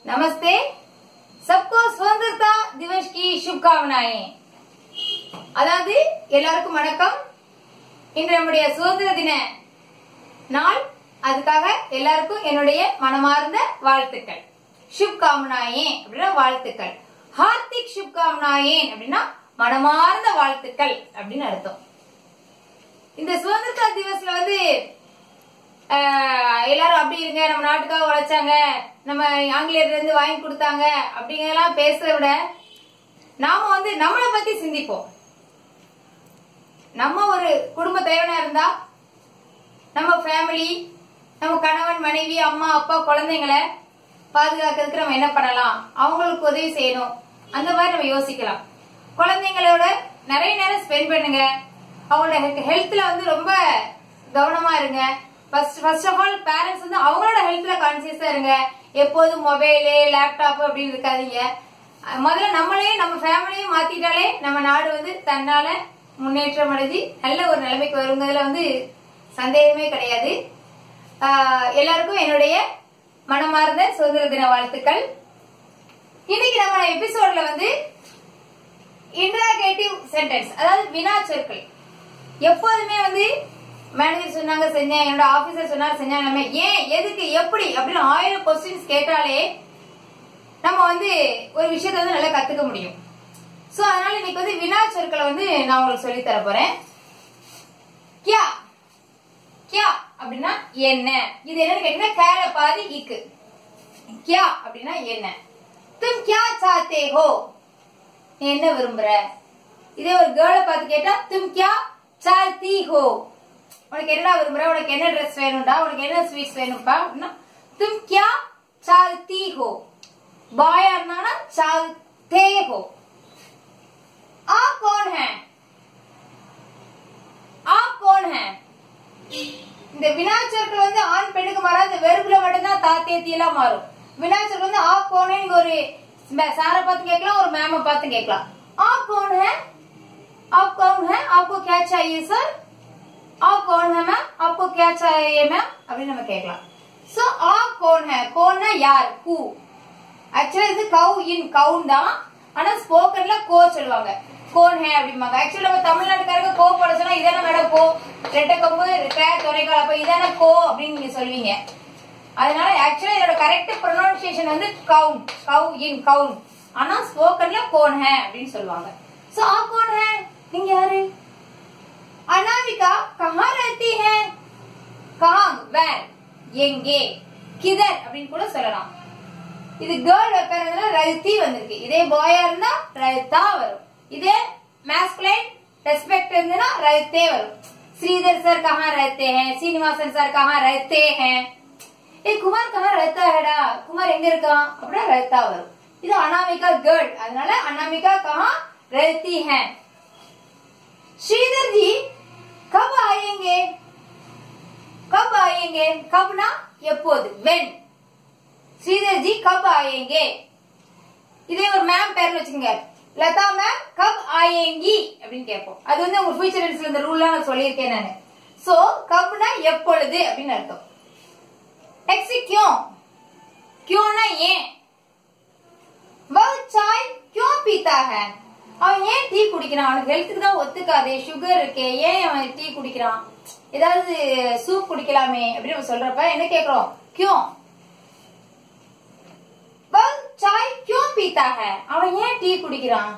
नमस्ते सबको சுதந்திரதா திவஸ் की शुभकामनाएं அதாவது எல்லாருக்கும் வணக்கம் இன்று நம்முடைய சுதந்திர தின நாள் அதுக்காக எல்லாருக்கும் என்னுடைய மனமார்ந்த வாழ்த்துக்கள் சுப்காமனாயே அப்படின்னா வாழ்த்துக்கள் ஹார்திக் சுப்காமனாயேன் அப்படின்னா மனமார்ந்த வாழ்த்துக்கள் அப்படின்னு அர்த்தம் இந்த சுதந்திர திவஸ்ல வந்து ஆஹ், எல்லாரும் அப்படி இருங்க நம்ம நாட்டுக்காக உழைச்சாங்க நம்ம ஆங்கிலேயர்ல இருந்து வாங்கி கொடுத்தாங்க அப்படிங்கறதெல்லாம் பேசுறத விட நாம வந்து நம்மளை பத்தி சிந்திப்போம் நம்ம ஒரு குடும்ப தலைவனா இருந்தா நம்ம ஃபேமிலி நம்ம கணவன் மனைவி அம்மா அப்பா குழந்தைங்களை பாதுகாக்கிறதுக்கு நம்ம என்ன பண்ணலாம் அவங்களுக்கு உதவி செய்யணும் அந்த மாதிரி நம்ம யோசிக்கலாம் குழந்தைங்களோட நிறைய நேரம் ஸ்பெண்ட் பண்ணுங்க அவங்களோட ஹெல்த்ல வந்து ரொம்ப கவனமா இருங்க first first of all parents வந்து அவங்களோட ஹெல்த்ல கான்சியஸா இருங்க எப்போதும் மொபைலு லேப்டாப் அப்படின்னு இருக்காதீங்க அஹ் முதல்ல நம்மளே நம்ம ஃபேமிலியும் மாத்திட்டாலே நம்ம நாடு வந்து தன்னால முன்னேற்றம் அடைஞ்சு நல்ல ஒரு நிலைமைக்கு வருங்கிறதுல வந்து சந்தேகமே கிடையாது ஆஹ் எல்லாருக்கும் என்னுடைய மனமார்ந்த சுதந்திர தின வாழ்த்துக்கள் இன்னைக்கு நம்ம எபிசோட்ல வந்து இன்ட்ராகேட்டிவ் சென்டென்ஸ் அதாவது வினா சொற்கள் எப்போதுமே வந்து மேனேஜர் சொன்னாங்க செஞ்சேன் என்னோட ஆபீசர் சொன்னாங்க செஞ்சாங்க நம்ம ஏன் எதுக்கு எப்படி அப்படின்னு ஆயிரம் கொஸ்டின்ஸ் கேட்டாலே நம்ம வந்து ஒரு விஷயத்த வந்து நல்லா கத்துக்க முடியும் சோ அதனால இன்னைக்கு வந்து வினா சொற்களை வந்து நான் உங்களுக்கு சொல்லி தர போறேன் கியா கியா அப்படின்னா என்ன இது என்னன்னு கேட்டீங்கன்னா கேல பாதி இக்கு கியா அப்படின்னா என்ன தும் கியா சாத்தே ஹோ நீ என்ன விரும்புற இதே ஒரு கேர்ள பார்த்து கேட்டா தும் கியா சாத்தி ஹோ உனக்கு என்ன விரும்புற உனக்கு என்ன ட்ரெஸ் வேணும்டா உனக்கு என்ன ஸ்வீட்ஸ் வேணும்ப்பா அப்படின்னா தும் கியா சாத்தி ஹோ பாயா இருந்தாங்கன்னா சாத்தே ஹோ आप कौन है आप कौन है இந்த வினாச்சொற்கள் வந்து ஆண் பெண்ணுக்கு மாறாது இந்த வெறுப்புல மட்டும்தான் தாத்தேத்தி எல்லாம் மாறும் வினாச்சொற்கள் வந்து ஆப் கौन है நீங்க ஒரு சாரை பார்த்து கேட்கலாம் ஒரு மேம பார்த்து கேட்கலாம் आप कौन है आप कौन है आपको क्या चाहिए सर आप कौन है मैम आपको क्या चाहिए मैम அப்படின்னு நம்ம கேட்கலாம் சோ आप कौन है कौन யார் who ஆக்சுவலா இது கவு இன் கவுன் தான் ஆனா ஸ்போக்கன்ல கோ சொல்லுவாங்க கோன் ஹே அப்படிம்பாங்க ஆக்சுவலா நம்ம தமிழ்நாட்டுக்காரங்க கோ போட சொன்னா இதான மேடம் கோ ரெட்டை கொம்பு ரெட்டை துணைக்கால் அப்ப இதான கோ அப்படின்னு நீங்க சொல்வீங்க அதனால ஆக்சுவலா இதோட கரெக்ட் ப்ரொனவுன்சியேஷன் வந்து கவுன் கவு இன் கவுன் ஆனா ஸ்போக்கன்ல கோன் ஹே அப்படின்னு சொல்லுவாங்க சோ ஆ கோன் ஹே நீங்க யாரு அனாமிகா கஹா ரஹती है கஹா வேர் எங்கே கிதர் அப்படின்னு கூட சொல்லலாம் இது கேர்ள் வைக்கிறதுல ரத்தி வந்திருக்கு இதே பாயா இருந்தா ரத்தா வரும் இதே மேஸ்குலைன் ரெஸ்பெக்ட் இருந்ததுன்னா ரத்தே வரும் ஸ்ரீதர் சார் கஹா रहते हैं சீனிவாசன் சார் கஹா रहते हैं ஏ குமார் கஹா रहता हैடா குமார் எங்க இருக்கான் அப்படின்னா ரத்தா வரும் இது அனாமிகா கேர்ள் அதனால அனாமிகா கஹா रहती हैं श्रीधर जी कब आएंगे कब आएंगे कबना எப்போது when ஸ்ரீதர் ஜி கப் ஆயேங்கே இதே ஒரு மேம் பேர்ல வச்சுக்கோங்க லதா மேம் கப் ஆயேங்கி அப்படின்னு கேட்போம் அது வந்து உங்க ஃபியூச்சர் டென்ஸ்ல இந்த ரூல்லாம் நான் சொல்லியிருக்கேன் நானு சோ கப்னா எப்பொழுது அப்படின்னு அர்த்தம் நெக்ஸ்ட் கியோ கியோனா ஏன் वह चाय क्यों पीता है அவன் ஏன் டீ குடிக்கிறான் அவனுக்கு ஹெல்த்துக்கு தான் ஒத்துக்காதே சுகர் இருக்கே ஏன் அவன் டீ குடிக்கிறான் ஏதாவது சூப் குடிக்கலாமே அப்படின்னு நம்ம சொல்றப்ப என்ன கேக்குறோம் கியூ वह चाय क्यों पीता है அவன் ஏன் டீ குடிக்கிறான்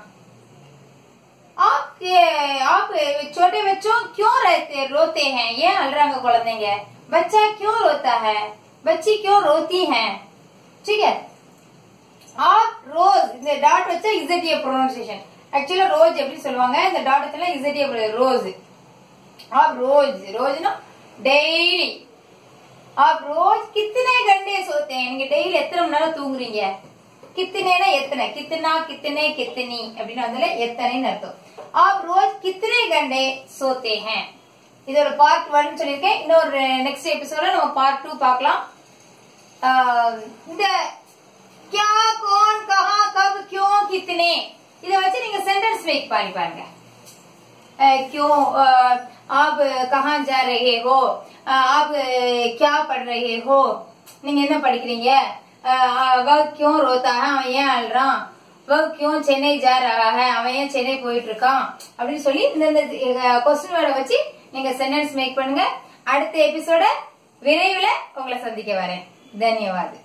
आप आप छोटे बच्चों क्यों रहते रोते हैं ஏன் அழுறாங்க குழந்தைங்க बच्चा क्यों रोता है बच्ची क्यों रोती हैं ठीक है आप रोज இந்த டாட் வச்சா இசட்டிய ப்ரொனன்சியேஷன் ஆக்சுவலா ரோஸ் எப்படி சொல்லுவாங்க இந்த டாட் வச்சா இசட்டிய ரோஸ் आप रोज रोज ना डेली आप रोज कितने घंटे सोते हैं நீங்க டெய்லி எத்தனை மணி நேரம் தூங்குறீங்க கித்தனைனா எத்தனை கித்தனா கித்தனை கித்தனி அப்படின்னு வந்து எத்தனைன்னு அர்த்தம் आप रोज कितने घंटे सोते हैं இதோட பார்ட் ஒன் சொல்லியிருக்கேன் இன்னொரு நெக்ஸ்ட் எபிசோட நம்ம பார்ட் டூ பார்க்கலாம் ஆஹ் இந்த क्या कौन कहा कब क्यों कितने இத வச்சு நீங்க சென்டென்ஸ் மேக் பண்ணி பாருங்க अ, क्यों अ, आप कहाँ जा रहे हो अ, आप अ, क्या पढ़ रहे हो நீங்க என்ன படிக்கிறீங்க வக்கியும் ரோத்தாக அவன் ஏன் அழுறான் வக்கியும் சென்னை ஜார் ஆக அவன் ஏன் சென்னை போயிட்டு இருக்கான் அப்படின்னு சொல்லி இந்த கொஸ்டின் வேர்டை வச்சு நீங்க சென்டென்ஸ் மேக் பண்ணுங்க அடுத்த எபிசோட விரைவில் உங்களை சந்திக்க வரேன் தன்யவாது